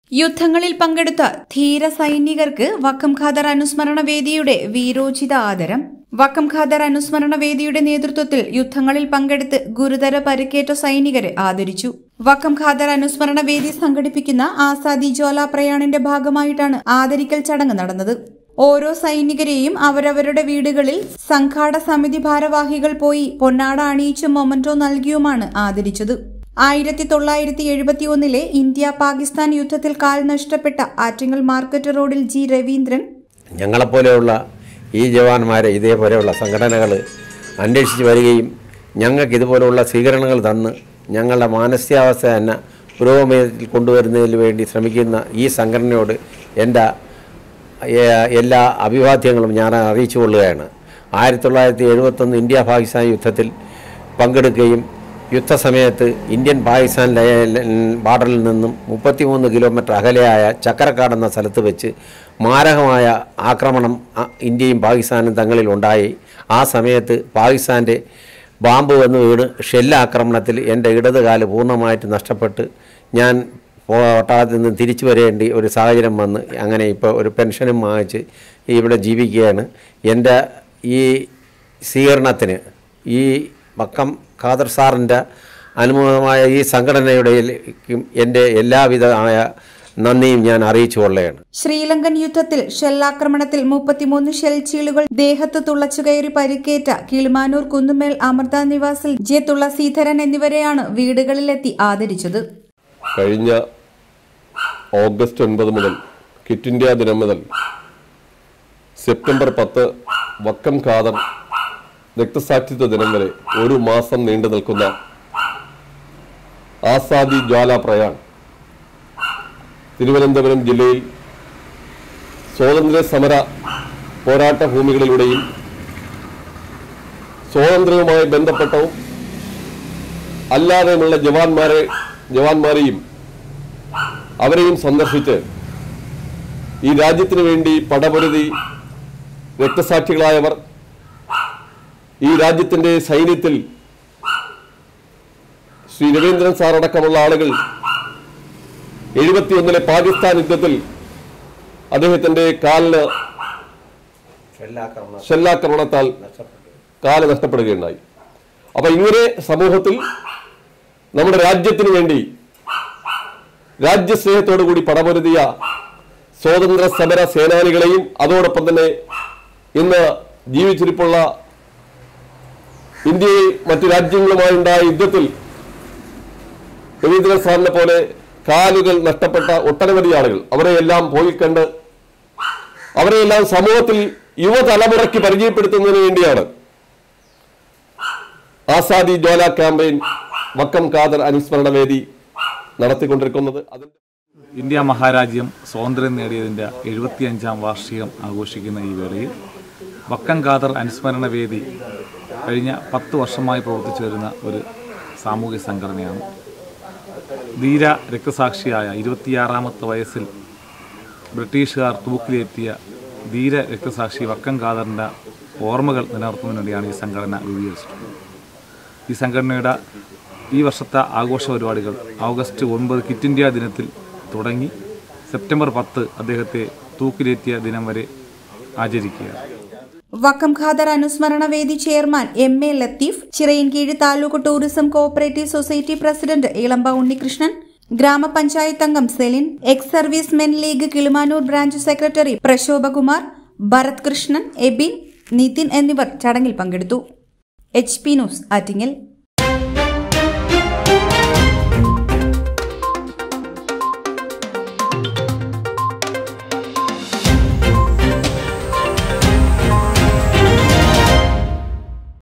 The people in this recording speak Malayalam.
യുദ്ധങ്ങളിൽ പങ്കെടുത്ത ധീര സൈനികർക്ക് വക്കം ഖാദർ അനുസ്മരണ വേദിയുടെ വീരോചിത ആദരം വക്കം ഖാദർ അനുസ്മരണ വേദിയുടെ നേതൃത്വത്തിൽ യുദ്ധങ്ങളിൽ പങ്കെടുത്ത് ഗുരുതര പരിക്കേറ്റ സൈനികരെ ആദരിച്ചു വക്കം ഖാദർ അനുസ്മരണ വേദി സംഘടിപ്പിക്കുന്ന ആസാദി ജ്വാല പ്രയാണിന്റെ ഭാഗമായിട്ടാണ് ആദരിക്കൽ ചടങ്ങ് നടന്നത് ഓരോ സൈനികരെയും അവരവരുടെ വീടുകളിൽ സംഘാട സമിതി ഭാരവാഹികൾ പോയി പൊന്നാട അണിയിച്ചും മൊമന്റോ നൽകിയുമാണ് ആദരിച്ചത് ആയിരത്തി തൊള്ളായിരത്തി എഴുപത്തി ഒന്നിലെ ഇന്ത്യ പാകിസ്ഥാൻ യുദ്ധത്തിൽ കാൽ നഷ്ടപ്പെട്ട ആറ്റിങ്ങൽ മാർക്കറ്റ് റോഡിൽ ജി രവീന്ദ്രൻ ഞങ്ങളെപ്പോലെയുള്ള ഈ ജവാന്മാരെ ഇതേപോലെയുള്ള സംഘടനകൾ അന്വേഷിച്ച് വരികയും ഞങ്ങൾക്ക് ഇതുപോലെയുള്ള സ്വീകരണങ്ങൾ തന്ന് ഞങ്ങളുടെ മാനസികാവസ്ഥ തന്നെ പുരോഗമനത്തിൽ കൊണ്ടുവരുന്നതിന് വേണ്ടി ശ്രമിക്കുന്ന ഈ സംഘടനയോട് എൻ്റെ ഏ- എല്ലാ അഭിവാദ്യങ്ങളും ഞാൻ അറിയിച്ചു കൊള്ളുകയാണ് ആയിരത്തി തൊള്ളായിരത്തി എഴുപത്തൊന്ന് ഇന്ത്യ പാകിസ്ഥാൻ യുദ്ധത്തിൽ പങ്കെടുക്കുകയും യുദ്ധസമയത്ത് ഇന്ത്യൻ പാകിസ്ഥാൻ ലയ- ബാർഡറിൽ നിന്നും മുപ്പത്തിമൂന്ന് കിലോമീറ്റർ അകലെയായ ചക്കരക്കാട് എന്ന സ്ഥലത്ത് വെച്ച് മാരകമായ ആക്രമണം അ, ഇന്ത്യയും പാകിസ്ഥാനും തങ്ങളിൽ ഉണ്ടായി ആ സമയത്ത് പാകിസ്ഥാൻ്റെ ബാമ്പ് വന്ന് വീണ് ഷെല്ലാക്രമണത്തിൽ എൻ്റെ ഇടത് കാല് പൂർണ്ണമായിട്ട് നഷ്ടപ്പെട്ട് ഞാൻ പട്ടാളത്തിൽ നിന്ന് തിരിച്ചു വരേണ്ടി ഒരു സാഹചര്യം വന്ന് അങ്ങനെ ഇപ്പോൾ ഒരു പെൻഷനും വാങ്ങിച്ച് ഇവിടെ ജീവിക്കുകയാണ് എൻ്റെ ഈ സ്വീകരണത്തിന് ഈ വക്കം ഖാദർ സാറിൻ്റെ അനുമോദമായ ഈ സംഘടനയുടെയും എൻ്റെ എല്ലാവിധമായ നന്ദിയും ഞാൻ അറിയിച്ചു കൊള്ളുകയാണ് ശ്രീലങ്കൻ യുദ്ധത്തിൽ ഷെല്ലാക്രമണത്തിൽ മുപ്പത്തിമൂന്ന് ഷെൽ ചീളുകൾ ദേഹത്ത് തുളച്ചുകയറി പരിക്കേറ്റ കിളിമാനൂർ കുന്നുമേൽ അമൃത നിവാസിൽ ജെ തുളസീധരൻ എന്നിവരെയാണ് വീടുകളിലെത്തി ആദരിച്ചത് കഴിഞ്ഞ ഓഗസ്റ്റ് ഒൻപത് മുതൽ ക്വിറ്റ് ഇന്ത്യ ദിനം മുതൽ സെപ്റ്റംബർ പത്ത് വക്കം ഖാദർ രക്തസാക്ഷിത്വ ദിനം വരെ ഒരു മാസം നീണ്ടു നിൽക്കുന്ന ആസാദി ജ്വാല പ്രയാൺ തിരുവനന്തപുരം ജില്ലയിൽ സ്വാതന്ത്ര്യ സമര പോരാട്ട ഭൂമികളിലൂടെയും സ്വാതന്ത്ര്യവുമായി ബന്ധപ്പെട്ടവും അല്ലാതെയുമുള്ള ജവാന്മാരെ ജവാന്മാരെയും അവരെയും സന്ദർശിച്ച് ഈ രാജ്യത്തിന് വേണ്ടി പടപൊരുതി രക്തസാക്ഷികളായവർ ഈ രാജ്യത്തിന്റെ സൈന്യത്തിൽ ശ്രീ രവീന്ദ്രൻ സാർ അടക്കമുള്ള ആളുകൾ എഴുപത്തിയൊന്നിലെ പാകിസ്ഥാൻ യുദ്ധത്തിൽ അദ്ദേഹത്തിന്റെ കാലിന് ഷെല്ലാക്രമണത്താൽ കാല് നഷ്ടപ്പെടുകയുണ്ടായി അപ്പൊ ഇങ്ങനെ സമൂഹത്തിൽ നമ്മുടെ രാജ്യത്തിന് വേണ്ടി രാജ്യസ്നേഹത്തോടു കൂടി പടപൊരുതിയ സ്വാതന്ത്ര്യ സമര സേനാനികളെയും അതോടൊപ്പം തന്നെ ഇന്ന് ജീവിച്ചിരിപ്പുള്ള ഇന്ത്യയിൽ മറ്റു രാജ്യങ്ങളുമായി ഉണ്ടായ യുദ്ധത്തിൽ രവീന്ദ്രൻ സാറിനെ പോലെ കാലുകൾ നഷ്ടപ്പെട്ട ഒട്ടനവധി ആളുകൾ അവരെയെല്ലാം പോയി കണ്ട് അവരെയെല്ലാം സമൂഹത്തിൽ യുവതലമുറയ്ക്ക് പരിചയപ്പെടുത്തുന്നതിന് വേണ്ടിയാണ് ആസാദി ജ്വാല ക്യാമ്പയിൻ വക്കം ഖാദർ അനുസ്മരണ വേദി നടത്തിക്കൊണ്ടിരിക്കുന്നത് അതിന്റെ ഇന്ത്യ മഹാരാജ്യം സ്വാതന്ത്ര്യം നേടിയതിൻ്റെ എഴുപത്തിയഞ്ചാം വാർഷികം ആഘോഷിക്കുന്ന ഈ വേളയിൽ വക്കം ഖാദർ അനുസ്മരണ വേദി കഴിഞ്ഞ പത്ത് വർഷമായി പ്രവർത്തിച്ചു വരുന്ന ഒരു സാമൂഹ്യ സംഘടനയാണ് ധീര രക്തസാക്ഷിയായ ഇരുപത്തിയാറാമത്തെ വയസ്സിൽ ബ്രിട്ടീഷുകാർ തൂക്കിലേറ്റിയ ധീര രക്തസാക്ഷി വക്കം ഖാദറിൻ്റെ ഓർമ്മകൾ നിലനിർത്തുന്നതിന് വേണ്ടിയാണ് ഈ സംഘടന രൂപീകരിച്ചിട്ടുള്ളത് ഈ സംഘടനയുടെ ഈ വർഷത്തെ ആഘോഷ പരിപാടികൾ ഓഗസ്റ്റ് ഒൻപത് ക്വിറ്റ് ഇന്ത്യ ദിനത്തിൽ തുടങ്ങി സെപ്റ്റംബർ പത്ത് അദ്ദേഹത്തെ തൂക്കിലേറ്റിയ ദിനം വരെ ആചരിക്കുകയാണ് വക്കം ഖാദർ അനുസ്മരണ വേദി chairman M A Latheef Chirayinkeezhu taluk tourism cooperative society president Elamba Unnikrishnan ഗ്രാമപഞ്ചായത്ത് അംഗം Celine ex service men league Kilimanoor branch secretary Prashobhakumar Bharath Krishnan Ebin Nithin എന്നിവർ ചടങ്ങിൽ പങ്കെടുത്തു എച്ച് പി ന്യൂസ് ആറ്റിങ്ങൽ